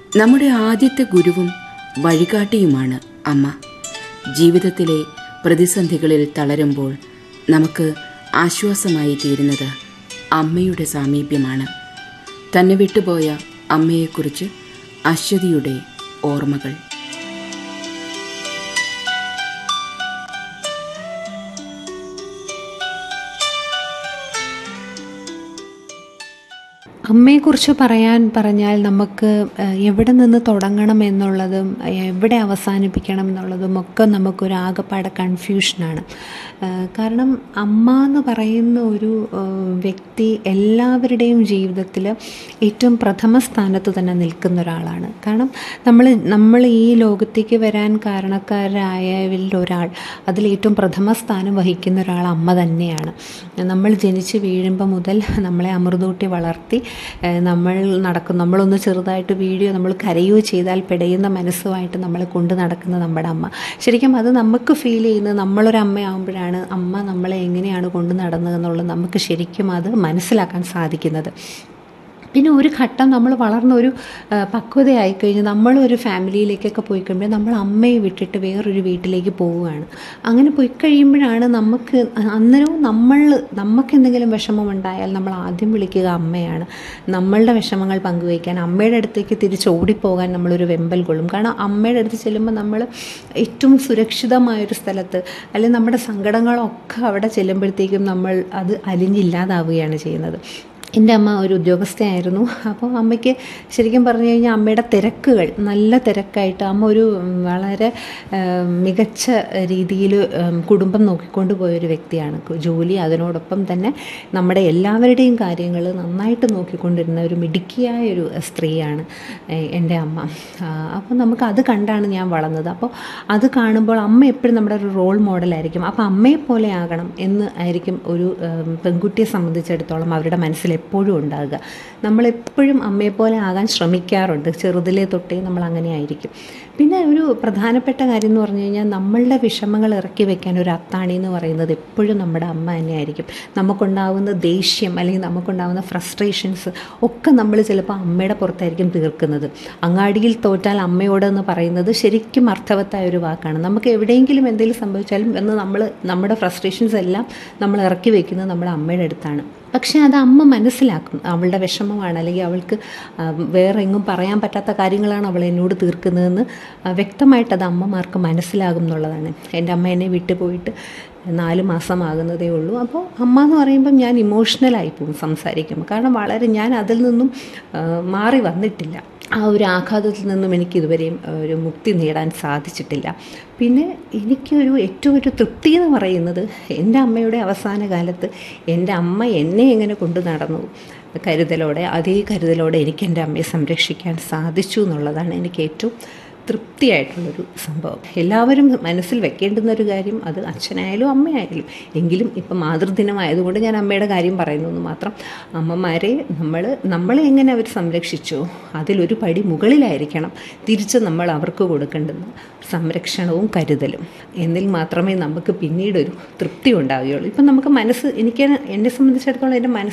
നമ്മുടെ ആദ്യത്തെ ഗുരുവും വഴികാട്ടിയുമാണ് അമ്മ ജീവിതത്തിലെ പ്രതിസന്ധികളിൽ തളരുമ്പോൾ നമുക്ക് ആശ്വാസമായി തീരുന്നത് അമ്മയുടെ സാമീപ്യമാണ് തന്നെ വിട്ടുപോയ അമ്മയെക്കുറിച്ച് അശ്വതിയുടെ ഓർമ്മകൾ അമ്മയെക്കുറിച്ച് പറയാൻ പറഞ്ഞാൽ നമുക്ക് ഏഹ്, എവിടെ നിന്ന് തുടങ്ങണം എന്നുള്ളതും എവിടെ അവസാനിപ്പിക്കണം എന്നുള്ളതും ഒക്കെ നമുക്കൊരു ആകെപ്പാടെ കൺഫ്യൂഷനാണ് ഏഹ്, കാരണം അമ്മ എന്ന് പറയുന്ന ഒരു ഏഹ്, വ്യക്തി എല്ലാവരുടെയും ജീവിതത്തിൽ ഏറ്റവും പ്രഥമ സ്ഥാനത്ത് തന്നെ നിൽക്കുന്ന ഒരാളാണ് കാരണം നമ്മൾ നമ്മൾ ഈ ലോകത്തേക്ക് വരാൻ കാരണക്കാരായവരിൽ ഒരാൾ അതിൽ ഏറ്റവും പ്രഥമ സ്ഥാനം വഹിക്കുന്ന ഒരാൾ അമ്മ തന്നെയാണ് നമ്മൾ ജനിച്ച് വീഴുമ്പോൾ മുതൽ നമ്മളെ അമൃതൂട്ടി വളർത്തി ഏഹ് നമ്മൾ നടക്കും നമ്മളൊന്ന് ചെറുതായിട്ട് വീഴുകയോ നമ്മൾ കരയുകയോ ചെയ്താൽ പിടയുന്ന മനസ്സുമായിട്ട് നമ്മളെ കൊണ്ട് നടക്കുന്ന നമ്മുടെ അമ്മ ശരിക്കും അത് നമുക്ക് ഫീൽ ചെയ്യുന്നത് നമ്മളൊരു അമ്മയാകുമ്പോഴാണ് അമ്മ നമ്മളെ എങ്ങനെയാണ് കൊണ്ട് നടന്നതെന്നുള്ളത് നമുക്ക് ശരിക്കും അത് മനസ്സിലാക്കാൻ സാധിക്കുന്നത് പിന്നെ ഒരു ഘട്ടം നമ്മൾ വളർന്ന ഒരു ആ, പക്വതയായി കഴിഞ്ഞ് നമ്മളൊരു ഫാമിലിയിലേക്കൊക്കെ പോയി കഴിയുമ്പോൾ നമ്മൾ അമ്മയെ വിട്ടിട്ട് വേറൊരു വീട്ടിലേക്ക് പോവുകയാണ് അങ്ങനെ പോയി കഴിയുമ്പോഴാണ് നമുക്ക് അന്നേരവും നമ്മൾ നമുക്ക് എന്തെങ്കിലും വിഷമം ഉണ്ടായാൽ നമ്മൾ ആദ്യം വിളിക്കുക അമ്മയാണ് നമ്മളുടെ വിഷമങ്ങൾ പങ്കുവയ്ക്കാൻ അമ്മയുടെ അടുത്തേക്ക് തിരിച്ച് ഓടിപ്പോകാൻ നമ്മളൊരു വെമ്പൽ കൊള്ളും കാരണം അമ്മയുടെ അടുത്ത് ചെല്ലുമ്പോൾ നമ്മൾ ഏറ്റവും സുരക്ഷിതമായൊരു സ്ഥലത്ത് അല്ലെങ്കിൽ നമ്മുടെ സങ്കടങ്ങളൊക്കെ അവിടെ ചെല്ലുമ്പോഴത്തേക്കും നമ്മൾ അത് അലിഞ്ഞില്ലാതാവുകയാണ് ചെയ്യുന്നത് എൻ്റെ അമ്മ ഒരു ഉദ്യോഗസ്ഥയായിരുന്നു അപ്പോൾ അമ്മയ്ക്ക് ശരിക്കും പറഞ്ഞു കഴിഞ്ഞാൽ അമ്മയുടെ തിരക്കുകൾ നല്ല തിരക്കായിട്ട് അമ്മ ഒരു ഉം, വളരെ ഉം, മികച്ച രീതിയിൽ കുടുംബം നോക്കിക്കൊണ്ട് പോയൊരു വ്യക്തിയാണ് ജോലി അതിനോടൊപ്പം തന്നെ നമ്മുടെ എല്ലാവരുടെയും കാര്യങ്ങൾ നന്നായിട്ട് നോക്കിക്കൊണ്ടിരുന്ന ഒരു മിടുക്കിയായ ഒരു സ്ത്രീയാണ് ഏഹ്, എൻ്റെ അമ്മ ആ, അപ്പോൾ നമുക്ക് അത് കണ്ടാണ് ഞാൻ വളർന്നത് അപ്പോൾ അത് കാണുമ്പോൾ അമ്മ എപ്പോഴും നമ്മുടെ ഒരു റോൾ മോഡലായിരിക്കും അപ്പോൾ അമ്മയെ പോലെ ആകണം എന്ന് ആയിരിക്കും ഒരു ഉം, പെൺകുട്ടിയെ സംബന്ധിച്ചിടത്തോളം അവരുടെ മനസ്സിൽ എപ്പോഴും ഉണ്ടാകുക നമ്മളെപ്പോഴും അമ്മയെപ്പോലെ ആകാൻ ശ്രമിക്കാറുണ്ട് ചെറുതിലേ തൊട്ടേ നമ്മൾ അങ്ങനെ ആയിരിക്കും പിന്നെ ഒരു പ്രധാനപ്പെട്ട കാര്യം എന്ന് പറഞ്ഞു കഴിഞ്ഞാൽ നമ്മളുടെ വിഷമങ്ങൾ ഇറക്കി വെക്കാൻ ഒരു അത്താണി എന്ന് പറയുന്നത് എപ്പോഴും നമ്മുടെ അമ്മ തന്നെയായിരിക്കും നമുക്കുണ്ടാവുന്ന ദേഷ്യം അല്ലെങ്കിൽ നമുക്കുണ്ടാവുന്ന ഫ്രസ്ട്രേഷൻസ് ഒക്കെ നമ്മൾ ചിലപ്പോൾ അമ്മയുടെ പുറത്തായിരിക്കും തീർക്കുന്നത് അങ്ങാടിയിൽ തോറ്റാൽ അമ്മയോട് എന്ന് പറയുന്നത് ശരിക്കും അർത്ഥവത്തായ ഒരു വാക്കാണ് നമുക്ക് എവിടെയെങ്കിലും എന്തെങ്കിലും സംഭവിച്ചാലും എന്ന് നമ്മൾ നമ്മുടെ ഫ്രസ്ട്രേഷൻസ് എല്ലാം നമ്മൾ ഇറക്കി വെക്കുന്നത് നമ്മുടെ അമ്മയുടെ അടുത്താണ് പക്ഷേ അത് അമ്മ മനസ്സിലാക്കും അവളുടെ വിഷമമാണ് അല്ലെങ്കിൽ അവൾക്ക് ആ, വേറെ എങ്ങും പറയാൻ പറ്റാത്ത കാര്യങ്ങളാണ് അവൾ എന്നോട് തീർക്കുന്നതെന്ന് ആ, വ്യക്തമായിട്ട് അത് അമ്മമാർക്ക് മനസ്സിലാകും എന്നുള്ളതാണ് എൻ്റെ അമ്മ എന്നെ വിട്ടു പോയിട്ട് നാല് മാസമാകുന്നതേ ഉള്ളൂ അപ്പോൾ അമ്മ എന്ന് പറയുമ്പം ഞാൻ ഇമോഷണലായി പോകും സംസാരിക്കുമ്പോൾ കാരണം വളരെ ഞാൻ അതിൽ നിന്നും ആ, മാറി വന്നിട്ടില്ല ആ ഒരു ആഘാതത്തിൽ നിന്നും എനിക്ക് ഇതുവരെയും ആ, ഒരു മുക്തി നേടാൻ സാധിച്ചിട്ടില്ല പിന്നെ എനിക്കൊരു ഏറ്റവും ഒരു തൃപ്തി എന്ന് പറയുന്നത് എൻ്റെ അമ്മയുടെ അവസാന കാലത്ത് എൻ്റെ അമ്മ എന്നെ എങ്ങനെ കൊണ്ടു നടന്നു കരുതലോടെ അതേ കരുതലോടെ എനിക്ക് എൻ്റെ അമ്മയെ സംരക്ഷിക്കാൻ സാധിച്ചു എന്നുള്ളതാണ് എനിക്ക് ഏറ്റവും തൃപ്തിയായിട്ടുള്ളൊരു സംഭവം എല്ലാവരും മനസ്സിൽ വെക്കേണ്ടുന്ന ഒരു കാര്യം അത് അച്ഛനായാലും അമ്മയായാലും എങ്കിലും ഇപ്പം മാതൃദിനമായതുകൊണ്ട് ഞാൻ അമ്മയുടെ കാര്യം പറയുന്നു എന്ന് മാത്രം അമ്മമാരെ നമ്മൾ നമ്മളെ എങ്ങനെ അവർ സംരക്ഷിച്ചോ അതിലൊരു പടി മുകളിലായിരിക്കണം തിരിച്ച് നമ്മൾ അവർക്ക് കൊടുക്കേണ്ടുന്ന സംരക്ഷണവും കരുതലും എന്നിൽ മാത്രമേ നമുക്ക് പിന്നീടൊരു തൃപ്തി ഉണ്ടാവുകയുള്ളൂ ഇപ്പം നമുക്ക് മനസ്സ് എനിക്ക് എന്നെ സംബന്ധിച്ചിടത്തോളം എൻ്റെ മനസ്സ്